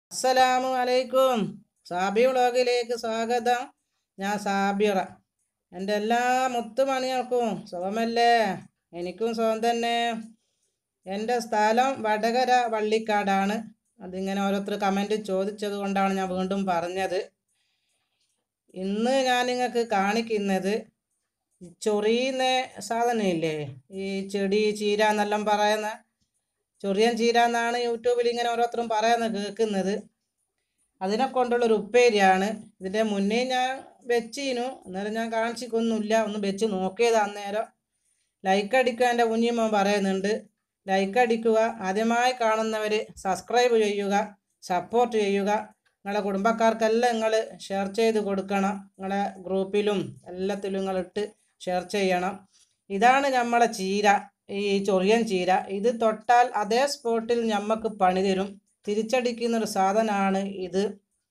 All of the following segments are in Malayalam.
അസ്സലാമു അലൈക്കും സാബി വ്ളോഗിലേക്ക് സ്വാഗതം ഞാൻ സാബിറ എൻ്റെ എല്ലാ മുത്തുമണികൾക്കും സുഖമല്ലേ എനിക്കും സുഖം തന്നെ എൻ്റെ സ്ഥലം വടകര വള്ളിക്കാടാണ് അതിങ്ങനെ ഓരോരുത്തർ കമൻറ്റ് ചോദിച്ചത് കൊണ്ടാണ് ഞാൻ വീണ്ടും പറഞ്ഞത് ഇന്ന് ഞാൻ നിങ്ങൾക്ക് കാണിക്കുന്നത് ഈ ചൊറിയുന്ന സാധനമില്ലേ ഈ ചെടി ചീര എന്നെല്ലാം പറയുന്ന ചൊറിയൻ ചീര എന്നാണ് യൂട്യൂബിൽ ഇങ്ങനെ ഓരോരുത്തരും പറയുന്നത് കേൾക്കുന്നത് അതിനെ കൊണ്ടുള്ളൊരു ഉപ്പേരിയാണ് ഇതിൻ്റെ മുന്നേ ഞാൻ വെച്ചിനു അന്നേരം ഞാൻ കാണിച്ചിക്കൊന്നുമില്ല ഒന്ന് വെച്ച് നോക്കിയത് അന്നേരം ലൈക്ക് അടിക്കുക എൻ്റെ കുഞ്ഞിമ്മ പറയുന്നുണ്ട് ലൈക്ക് അടിക്കുക ആദ്യമായി കാണുന്നവർ സബ്സ്ക്രൈബ് ചെയ്യുക സപ്പോർട്ട് ചെയ്യുക നിങ്ങളെ കുടുംബക്കാർക്കെല്ലാം നിങ്ങൾ ഷെയർ ചെയ്ത് കൊടുക്കണം നിങ്ങളെ ഗ്രൂപ്പിലും എല്ലാത്തിലും നിങ്ങൾ ഇട്ട് ഷെയർ ചെയ്യണം ഇതാണ് നമ്മളെ ചീര ഈ ചൊറിയൻ ചീര ഇത് തൊട്ടാൽ അതേ സ്പോട്ടിൽ ഞമ്മക്ക് പണി തരും തിരിച്ചടിക്കുന്ന ഒരു സാധനമാണ് ഇത്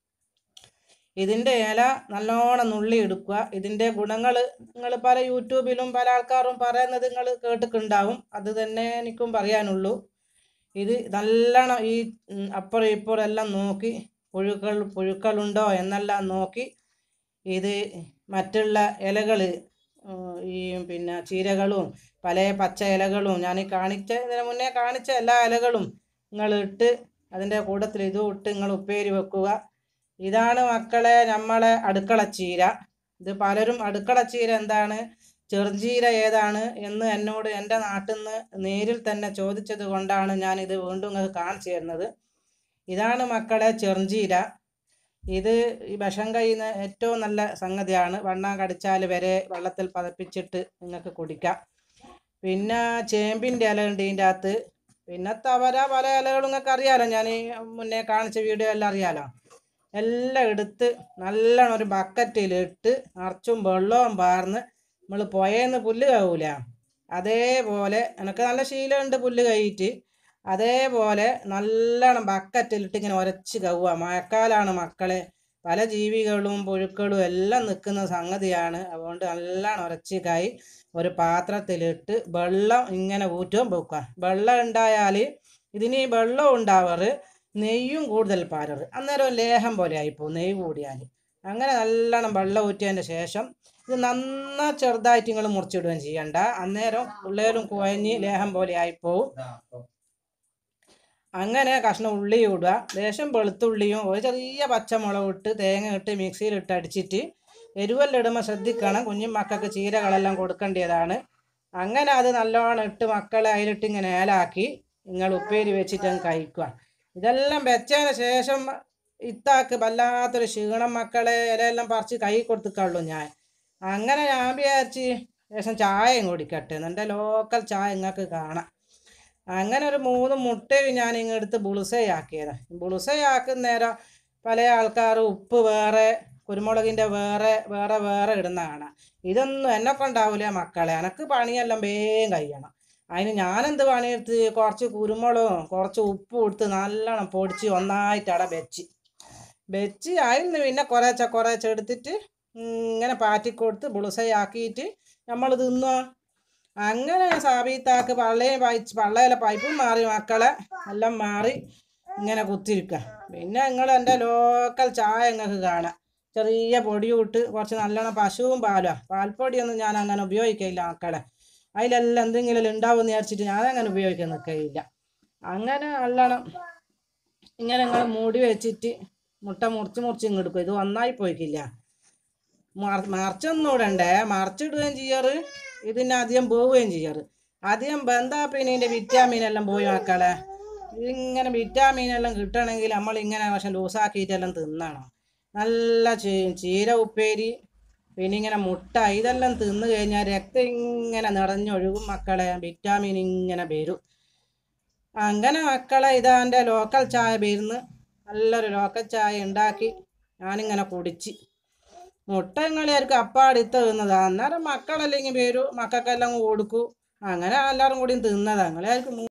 ഇതിൻ്റെ ഇല നല്ലോണം നുള്ളി എടുക്കുക ഇതിൻ്റെ ഗുണങ്ങൾ നിങ്ങൾ പല യൂട്യൂബിലും പല ആൾക്കാരും പറയുന്നത് നിങ്ങൾ കേട്ടിട്ടുണ്ടാവും അത് തന്നെ എനിക്കും പറയാനുള്ളൂ ഇത് നല്ലോണം ഈ ഉം, അപ്പുറം ഇപ്പുറം എല്ലാം നോക്കി പുഴുക്കൾ പുഴുക്കളുണ്ടോ എന്നെല്ലാം നോക്കി ഇത് മറ്റുള്ള ഇലകൾ ഈ പിന്നെ ചീരകളും പല പച്ച ഇലകളും ഞാൻ ഈ കാണിച്ച ഇതിന് മുന്നേ കാണിച്ച എല്ലാ ഇലകളും നിങ്ങൾ ഇട്ട് അതിൻ്റെ കൂട്ടത്തിൽ ഇതും ഇട്ട് നിങ്ങൾ ഉപ്പേരി വെക്കുക ഇതാണ് മക്കളെ നമ്മളെ അടുക്കള ചീര ഇത് പലരും അടുക്കള ചീര എന്താണ് ചെറുചീര ഏതാണ് എന്ന് എന്നോട് എൻ്റെ നാട്ടിൽ നിന്ന് നേരിൽ തന്നെ ചോദിച്ചത് കൊണ്ടാണ് ഞാൻ ഇത് വീണ്ടും നിങ്ങൾക്ക് കാണിച്ചു തരുന്നത് ഇതാണ് മക്കളെ ചെറുചീര ഇത് ഈ വിഷം കഴിയുന്ന ഏറ്റവും നല്ല സംഗതിയാണ് വണ്ണം കടിച്ചാൽ വരെ വെള്ളത്തിൽ പതപ്പിച്ചിട്ട് നിങ്ങൾക്ക് കുടിക്കാം പിന്നെ ചേമ്പിൻ്റെ ഇല ഉണ്ട് ഇതിൻ്റെ അകത്ത് പിന്നെ തവര പല ഇലകളും നിങ്ങൾക്ക് അറിയാലോ ഞാൻ ഈ മുന്നേ കാണിച്ച വീഡിയോ എല്ലാം അറിയാലോ എല്ലാം എടുത്ത് നല്ലോണം ഒരു ബക്കറ്റിലിട്ട് നിറച്ചും വെള്ളവും പാർന്ന് നമ്മൾ പുഴയെന്ന് പുല്ല് കവൂല അതേപോലെ എനിക്ക് നല്ല ശീലമുണ്ട് പുല്ല് കഴിയിട്ട് അതേപോലെ നല്ലോണം ബക്കറ്റിലിട്ട് ഇങ്ങനെ ഉരച്ച് കവുക മഴക്കാലാണ് മക്കളെ പല ജീവികളും പുഴുക്കളും എല്ലാം നിൽക്കുന്ന സംഗതിയാണ് അതുകൊണ്ട് നല്ലോണം ഉരച്ച് കൈ ഒരു പാത്രത്തിലിട്ട് വെള്ളം ഇങ്ങനെ ഊറ്റും വെക്കുക വെള്ളം ഉണ്ടായാൽ ഇതിന് ഈ വെള്ളം ഉണ്ടാവാറ് നെയ്യും കൂടുതൽ പാരറ് അന്നേരം ലേഹം പോലെ ആയിപ്പോവും നെയ്യ് കൂടിയാൽ അങ്ങനെ നല്ലോണം വെള്ളം ഊറ്റിയതിൻ്റെ ശേഷം ഇത് നന്നാ ചെറുതായിട്ട് നിങ്ങൾ മുറിച്ചിടുകയും ചെയ്യണ്ട അന്നേരം ഉള്ളേലും കുഴഞ്ഞ് ലേഹം പോലെ ആയിപ്പോവും അങ്ങനെ കഷ്ണം ഉള്ളി ഇടുക ലേശം വെളുത്തുള്ളിയും ഒരു ചെറിയ പച്ചമുളക് ഇട്ട് തേങ്ങ ഇട്ട് മിക്സിയിലിട്ട് അടിച്ചിട്ട് എരിവെല്ലാം ഇടുമ്പോൾ ശ്രദ്ധിക്കണം കുഞ്ഞു മക്കൾക്ക് ചീരകളെല്ലാം കൊടുക്കേണ്ടതാണ് അങ്ങനെ അത് നല്ലോണം ഇട്ട് മക്കളെ അതിലിട്ട് ഇങ്ങനെ ഏലാക്കി നിങ്ങൾ ഉപ്പേരി വെച്ചിട്ട് അങ്ങ് കഴിക്കുക ഇതെല്ലാം വെച്ചതിന് ശേഷം ഇത്താക്ക് വല്ലാത്തൊരു ക്ഷീണം മക്കളെ ഇലയെല്ലാം പറിച്ച് കൈ കൊടുത്തിക്കുള്ളൂ ഞാൻ അങ്ങനെ ഞാൻ വിചാരിച്ച് ശേഷം ചായയും കുടിക്കട്ടെ എൻ്റെ ലോക്കൽ ചായ നിങ്ങൾക്ക് കാണാം അങ്ങനെ ഒരു മൂന്ന് മുട്ടയും ഞാൻ ഇങ്ങെടുത്ത് ബുളുസയാക്കിയത് ബുളുസയാക്കുന്ന നേരം പല ആൾക്കാർ ഉപ്പ് വേറെ കുരുമുളകിൻ്റെ വേറെ വേറെ വേറെ ഇടുന്ന കാണാം ഇതൊന്നും എന്നെ കൊണ്ടാവില്ല മക്കളെ എനക്ക് പണിയെല്ലാം വേഗം കഴിയണം അതിന് ഞാനെന്ത് പണിയെടുത്ത് കുറച്ച് കുരുമുളകും കുറച്ച് ഉപ്പും എടുത്ത് നല്ലോണം പൊടിച്ച് ഒന്നായിട്ട് അവിടെ വെച്ച് വെച്ച് അതിൽ നിന്ന് പിന്നെ കുറേശ്ശെ കുറേശ്ശെ എടുത്തിട്ട് ഇങ്ങനെ പാറ്റിക്കൊടുത്ത് ബുളുസയാക്കിയിട്ട് നമ്മൾ തിന്നുക അങ്ങനെ സാബീത്താക്ക് പള്ളയും വായിച്ച് പള്ളയിലെ പൈപ്പും മാറി മക്കളെ എല്ലാം മാറി ഇങ്ങനെ കുത്തിരിക്കുക പിന്നെ നിങ്ങൾ എൻ്റെ ലോക്കൽ ചായ നിങ്ങൾക്ക് കാണാം ചെറിയ പൊടിയും ഇട്ട് കുറച്ച് നല്ലോണം പശുവും പാലുമാണ് പാൽപ്പൊടിയൊന്നും ഞാൻ അങ്ങനെ ഉപയോഗിക്കില്ല മക്കളെ അതിലെല്ലാം എന്തെങ്കിലും ഉണ്ടാവും എന്ന് വിചാരിച്ചിട്ട് ഞാൻ അങ്ങനെ ഉപയോഗിക്കാൻ നിൽക്കുകയില്ല അങ്ങനെ നല്ലോണം ഇങ്ങനെ നിങ്ങൾ മൂടി വെച്ചിട്ട് മുട്ട മുറിച്ച് മുറിച്ച് ഇങ്ങ് എടുക്കും ഇത് ഒന്നായി പോയിക്കില്ല മറ- മറിച്ചൊന്നും ഇടണ്ടേ മറിച്ചിടുകയും ചെയ്യാറ് ഇതിന് അധികം പോവുകയും ചെയ്യാറ് അധികം ബന്ധാ പിന്നെ ഇതിൻ്റെ വിറ്റാമിൻ എല്ലാം പോയി മക്കളെ ഇങ്ങനെ വിറ്റാമിൻ എല്ലാം കിട്ടണമെങ്കിൽ നമ്മൾ ഇങ്ങനെ പക്ഷെ ലൂസാക്കിയിട്ടെല്ലാം തിന്നണം നല്ല ചീ- ചീര ഉപ്പേരി പിന്നെ ഇങ്ങനെ മുട്ട ഇതെല്ലാം തിന്നു കഴിഞ്ഞാൽ രക്തം ഇങ്ങനെ നിറഞ്ഞൊഴുകും മക്കളെ വിറ്റാമിൻ ഇങ്ങനെ വരും അങ്ങനെ മക്കളെ ഇതാ എൻ്റെ ലോക്കൽ ചായ വരുന്ന് നല്ലൊരു ലോക്കൽ ചായ ഉണ്ടാക്കി ഞാനിങ്ങനെ കുടിച്ച് മുട്ട നിങ്ങളായിരിക്കും അപ്പാടിത്ത് തിന്നതാ അന്നേരം മക്കളല്ലെങ്കിൽ വരൂ മക്കൾക്കെല്ലാം കൊടുക്കൂ അങ്ങനെ എല്ലാവരും കൂടി തിന്നതാ നിങ്ങളായിരിക്കും